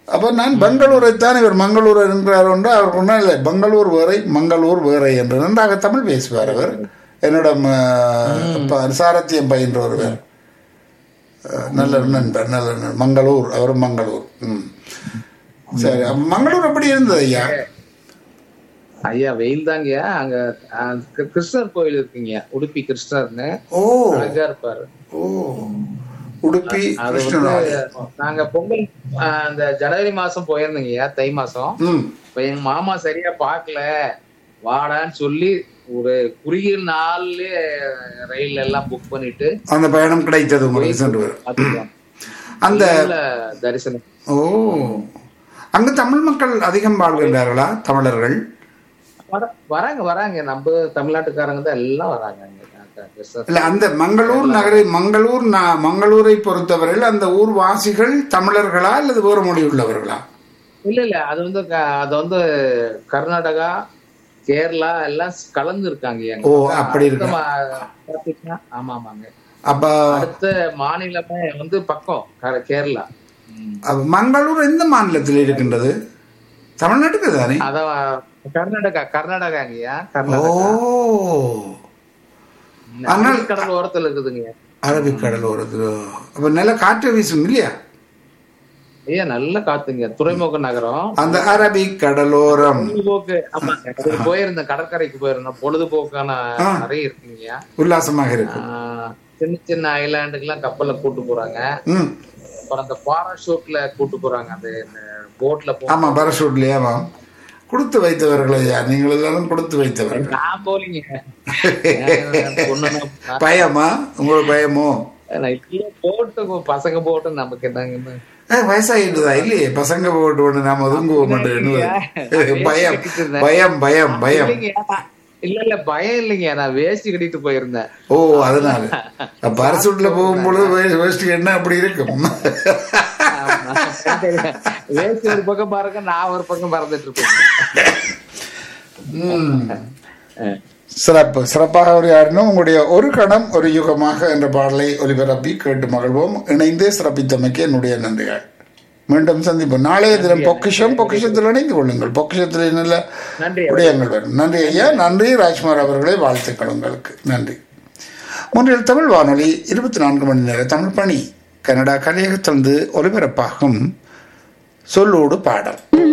அப்ப நான் பெங்களூரைத்தான் இவர் மங்களூர் என்கிறார் என்று அவர் ஒன்றும் இல்லை பெங்களூர் வேறை மங்களூர் வேறை என்று நன்றாக தமிழ் பேசுவார் அவர் என்னிடம் அஹ், ப- சாரத்தியம் பயின்ற ஒருவர் அஹ், நல்ல நண்பர் நல்ல நண்பர் மங்களூர் அவர் மங்களூர் ம் சரி அப்ப மங்களூர் எப்படி இருந்தது ஐயா ஐயா வெயில் தாங்க அங்க அஹ், கி- கிருஷ்ணர் கோயில் இருக்குங்க உடுப்பி கிருஷ்ணர்னு ஓ அழகா இருப்பாரு ஓ உடுப்பி அது கிருஷ்ணன் வந்து நாங்க பொங்கல் அஹ், அந்த ஜனவரி மாசம் போயிருந்தோங்கய்யா தை மாசம் ம் இப்ப எங்க மாமா சரியா பார்க்கல வாடான்னு சொல்லி ஒரு குறுகிய நாள்லயே ரயில் எல்லாம் புக் பண்ணிட்டு அந்த பயணம் கிடைத்தது உங்களுக்கு சென்று வரும் பாத்துக்கலாம் அந்த நல்ல தரிசனம் ஓ அங்கு தமிழ் மக்கள் அதிகம் வாழ்கின்றார்களா தமிழர்கள் வர- வராங்க வராங்க நம்ம தமிழ்நாட்டுக்காரங்க தான் எல்லாம் வராங்க அங்க. அங்க கிருஷ்ணர் இல்ல அந்த மங்களூர் நகரை மங்களூர் ந- மங்களூரை பொறுத்தவரையில் அந்த ஊர் வாசிகள் தமிழர்களா அல்லது வேறு மொழி உள்ளவர்களா இல்ல இல்ல அது வந்து க- அது வந்து கர்நாடகா கேரளா எல்லாம் கலந்து இருக்காங்க அங்க. ஓ, அப்படி அடுத்த இருக்கா. மா- பாத்தீங்கன்னா, ஆமா ஆமாங்க அப்ப அடுத்த மாநிலமே வந்து பக்கம் கர- கேரளா ம். அப்ப மங்களூர் எந்த மாநிலத்தில் இருக்கின்றது தமிழ்நாட்டுக்கு தானே அதான் கர்நாடகா கர்நாடகாங்கய்யா ஓ கர்நாடகா ஆனால் கடல் ஓரத்துல இருக்குதுங்க அரபிக்கடல் வருது அப்ப நல்ல காற்று வீசும் இல்லையா ஐயா நல்ல காத்துங்க துறைமுக நகரம் அந்த அரபிக் கடலோரம் பொழுதுபோக்கு ஆமாங்க அது போயிருந்தேன் கடற்கரைக்கு போயிருந்தேன் பொழுதுபோக்கான நிறைய இருக்குங்கய்யா உல்லாசமாக இருக்கும் ஆஹ் சின்ன சின்ன ஐலாண்டுக்கு எல்லாம் கப்பல்ல கூட்டு போறாங்க ம் அப்புறம் அந்த பாராஷூட்ல கூட்டு போறாங்க அந்த போட்ல போ ஆமா பரஷூட்லயே ஆமாம் கொடுத்து வைத்தவர்கள் ஐயா நீங்கள் எல்லாரும் கொடுத்து வைத்தவர்கள் நான் போலீங்க பொண்ணுன்னா பயமா உங்களுக்கு பயமோ போட்டு பசங்க போட்டு நமக்கு என்னங்கன்னு ஏ, வயசாகிட்டுதா இல்லையே பசங்க போட்டு ஒண்ணு நாம ஒதுங்குவோம் மாட்டேன் பயம் பயம் பயம் பயம் இல்லைங்க, நான்- இல்ல இல்ல பயம் இல்லைங்க நான் வேஷ்டி கட்டிட்டு போயிருந்தேன் ஓ அதனால பரசூட்ல போகும்பொழுது வே- வேஷ்டி என்ன அப்படி இருக்கும் ஆமா. வேஷ்டி ஒரு பக்கம் பாருங்க நான் ஒரு பக்கம் பறந்துட்டு இருப்பேன் ம். சிறப்பு சிறப்பாக உரையாடினோம் உங்களுடைய ஒரு கணம் ஒரு யுகமாக என்ற பாடலை ஒலிபரப்பி கேட்டு மகிழ்வோம் இணைந்தே சிறப்பித்தமைக்கு என்னுடைய நன்றிகள் மீண்டும் சந்திப்போம் நாளைய தினம் பொக்கிஷம் பொக்கிஷத்தில் இணைந்து கொள்ளுங்கள் பொக்கிஷத்தில் நல்ல நன்றி விடயங்கள் வரும் நன்றி ஐயா நன்றி ராஜ்குமார் அவர்களே வாழ்த்துக்கள் உங்களுக்கு நன்றி மூன்றில் தமிழ் வானொலி இருபத்தி நான்கு மணி நேர தமிழ் பணி கனடா கலையகத்திலிருந்து ஒலிபரப்பாகும் சொல்லோடு பாடல்